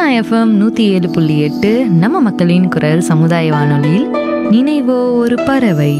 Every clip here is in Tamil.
எஃப்எம் நூற்றி ஏழு புள்ளி எட்டு நம்ம மக்களின் குரல் சமுதாய வானொலியில் நினைவோ ஒரு பறவை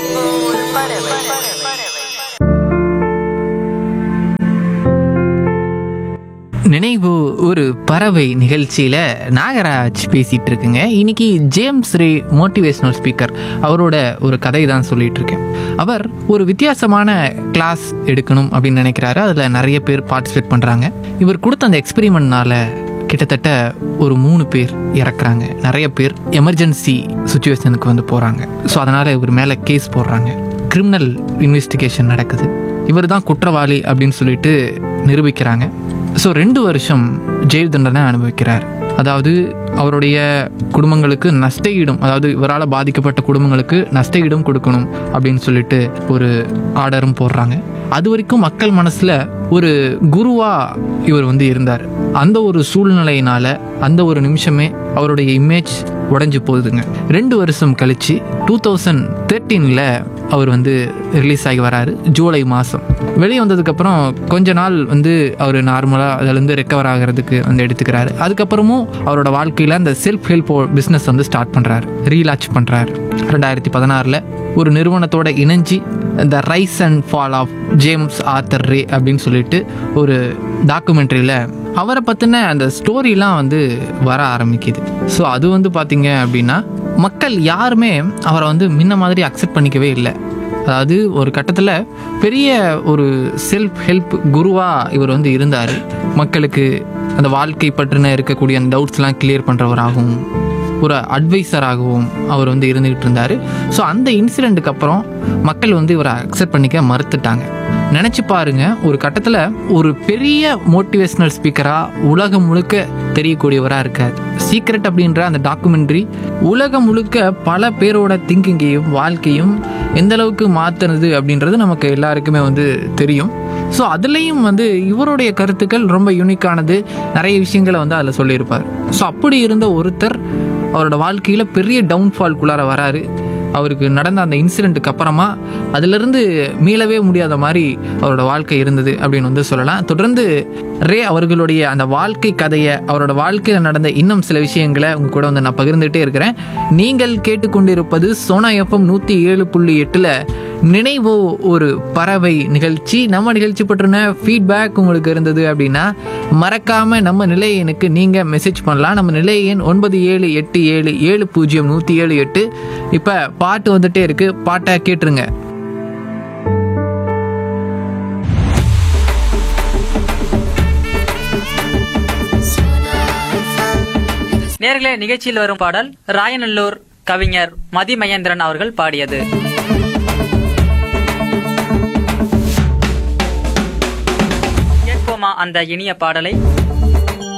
நினைவு ஒரு பறவை நிகழ்ச்சியில் நாகராஜ் பேசிகிட்டு இருக்குங்க இன்னைக்கு ஜேம்ஸ் ரே மோட்டிவேஷனல் ஸ்பீக்கர் அவரோட ஒரு கதை தான் சொல்லிட்டு இருக்கேன் அவர் ஒரு வித்தியாசமான கிளாஸ் எடுக்கணும் அப்படின்னு நினைக்கிறாரு அதில் நிறைய பேர் பார்ட்டிசிபேட் பண்ணுறாங்க இவர் கொடுத்த அந்த எக்ஸ்பெரிமெண்ட்னால கிட்டத்தட்ட ஒரு மூணு பேர் இறக்குறாங்க நிறைய பேர் எமர்ஜென்சி சுச்சுவேஷனுக்கு வந்து போகிறாங்க ஸோ அதனால் இவர் மேலே கேஸ் போடுறாங்க கிரிமினல் இன்வெஸ்டிகேஷன் நடக்குது இவர் தான் குற்றவாளி அப்படின்னு சொல்லிட்டு நிரூபிக்கிறாங்க ஸோ ரெண்டு வருஷம் ஜெயில் தண்டனை அனுபவிக்கிறார் அதாவது அவருடைய குடும்பங்களுக்கு நஷ்ட ஈடும் அதாவது இவரால் பாதிக்கப்பட்ட குடும்பங்களுக்கு நஷ்ட ஈடும் கொடுக்கணும் அப்படின்னு சொல்லிட்டு ஒரு ஆர்டரும் போடுறாங்க அது வரைக்கும் மக்கள் மனசில் ஒரு குருவா இவர் வந்து இருந்தார் அந்த ஒரு சூழ்நிலையினால அந்த ஒரு நிமிஷமே அவருடைய இமேஜ் உடைஞ்சு போகுதுங்க ரெண்டு வருஷம் கழிச்சு டூ தௌசண்ட் தேர்ட்டீனில் அவர் வந்து ரிலீஸ் ஆகி வராரு ஜூலை மாதம் வெளியே வந்ததுக்கப்புறம் கொஞ்ச நாள் வந்து அவர் நார்மலாக அதுலேருந்து ரெக்கவர் ஆகிறதுக்கு வந்து எடுத்துக்கிறாரு அதுக்கப்புறமும் அவரோட வாழ்க்கையில் அந்த செல்ஃப் ஹெல்ப் பிஸ்னஸ் வந்து ஸ்டார்ட் பண்ணுறாரு ரீலான்ச் பண்ணுறாரு ரெண்டாயிரத்தி பதினாறில் ஒரு நிறுவனத்தோட இணைஞ்சி the rise and fall of James Arthur Ray அப்படின்னு சொல்லிட்டு ஒரு டாக்குமெண்ட்ரியில் அவரை பற்றின அந்த ஸ்டோரிலாம் வந்து வர ஆரம்பிக்குது ஸோ அது வந்து பார்த்தீங்க அப்படின்னா மக்கள் யாருமே அவரை வந்து முன்ன மாதிரி அக்செப்ட் பண்ணிக்கவே இல்லை அதாவது ஒரு கட்டத்தில் பெரிய ஒரு செல்ஃப் ஹெல்ப் குருவாக இவர் வந்து இருந்தார் மக்களுக்கு அந்த வாழ்க்கை பற்றின இருக்கக்கூடிய அந்த டவுட்ஸ்லாம் கிளியர் பண்ணுறவராகவும் ஒரு அட்வைசராகவும் அவர் வந்து இருந்துகிட்டு இருந்தார் ஸோ அந்த இன்சிடெண்ட்டுக்கு அப்புறம் மக்கள் வந்து இவரை அக்செப்ட் பண்ணிக்க மறுத்துட்டாங்க நினச்சி பாருங்க ஒரு கட்டத்தில் ஒரு பெரிய மோட்டிவேஷ்னல் ஸ்பீக்கராக உலகம் முழுக்க தெரியக்கூடியவராக இருக்கார் சீக்ரெட் அப்படின்ற அந்த டாக்குமெண்ட்ரி உலகம் முழுக்க பல பேரோட திங்கிங்கையும் வாழ்க்கையும் எந்த அளவுக்கு மாற்றுனது அப்படின்றது நமக்கு எல்லாருக்குமே வந்து தெரியும் ஸோ அதுலேயும் வந்து இவருடைய கருத்துக்கள் ரொம்ப யூனிக்கானது நிறைய விஷயங்களை வந்து அதில் சொல்லியிருப்பார் ஸோ அப்படி இருந்த ஒருத்தர் அவரோட வாழ்க்கையில் பெரிய டவுன்ஃபால்குள்ளார வராரு அவருக்கு நடந்த அந்த இன்சிடெண்ட்டுக்கு அப்புறமா அதிலிருந்து மீளவே முடியாத மாதிரி அவரோட வாழ்க்கை இருந்தது அப்படின்னு வந்து சொல்லலாம் தொடர்ந்து ரே அவர்களுடைய அந்த வாழ்க்கை கதையை அவரோட வாழ்க்கையில் நடந்த இன்னும் சில விஷயங்களை உங்க கூட வந்து நான் பகிர்ந்துகிட்டே இருக்கிறேன் நீங்கள் கேட்டுக்கொண்டிருப்பது சோனா எஃப்எம் நூற்றி ஏழு புள்ளி எட்டில் நினைவோ ஒரு பறவை நிகழ்ச்சி நம்ம நிகழ்ச்சி பற்றின ஃபீட்பேக் உங்களுக்கு இருந்தது அப்படின்னா மறக்காம நம்ம நிலைய எண்ணுக்கு நீங்க மெசேஜ் பண்ணலாம் நம்ம நிலைய எண் ஒன்பது ஏழு எட்டு ஏழு ஏழு பூஜ்ஜியம் நூற்றி ஏழு எட்டு இப்போ பாட்டு வந்துட்டே இருக்கு பாட்டை கேட்டுருங்க நேர்களே நிகழ்ச்சியில் வரும் பாடல் ராயநல்லூர் கவிஞர் மதி மகேந்திரன் அவர்கள் பாடியது கேட்போமா அந்த இனிய பாடலை